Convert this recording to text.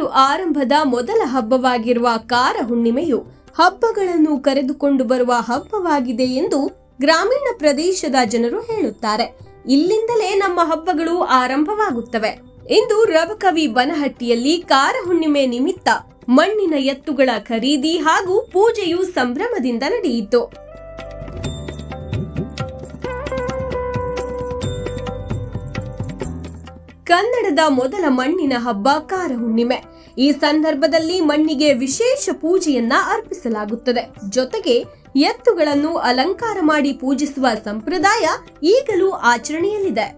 ಆರಂಭದ ಮೊದಲ ಹಬ್ಬವಾಗಿರುವ ಕಾರ ಹುಣ್ಣಿಮೆಯು ಹಬ್ಬಗಳನ್ನು ಕರೆದುಕೊಂಡು ಬರುವ ಹಬ್ಬವಾಗಿದೆ ಎಂದು ಗ್ರಾಮೀಣ ಪ್ರದೇಶದ ಜನರು ಹೇಳುತ್ತಾರೆ ಇಲ್ಲಿಂದಲೇ ನಮ್ಮ ಹಬ್ಬಗಳು ಆರಂಭವಾಗುತ್ತವೆ ಇಂದು ರಬಕವಿ ಬನಹಟ್ಟಿಯಲ್ಲಿ ಕಾರ ಹುಣ್ಣಿಮೆ ನಿಮಿತ್ತ ಮಣ್ಣಿನ ಎತ್ತುಗಳ ಖರೀದಿ ಹಾಗೂ ಪೂಜೆಯು ಸಂಭ್ರಮದಿಂದ ನಡೆಯಿತು ಕನ್ನಡದ ಮೊದಲ ಮಣ್ಣಿನ ಹಬ್ಬ ಕಾರ ಹುಣ್ಣಿಮೆ ಈ ಸಂದರ್ಭದಲ್ಲಿ ಮಣ್ಣಿಗೆ ವಿಶೇಷ ಪೂಜೆಯನ್ನ ಅರ್ಪಿಸಲಾಗುತ್ತದೆ ಜೊತೆಗೆ ಎತ್ತುಗಳನ್ನು ಅಲಂಕಾರ ಮಾಡಿ ಪೂಜಿಸುವ ಸಂಪ್ರದಾಯ ಈಗಲೂ ಆಚರಣೆಯಲ್ಲಿದೆ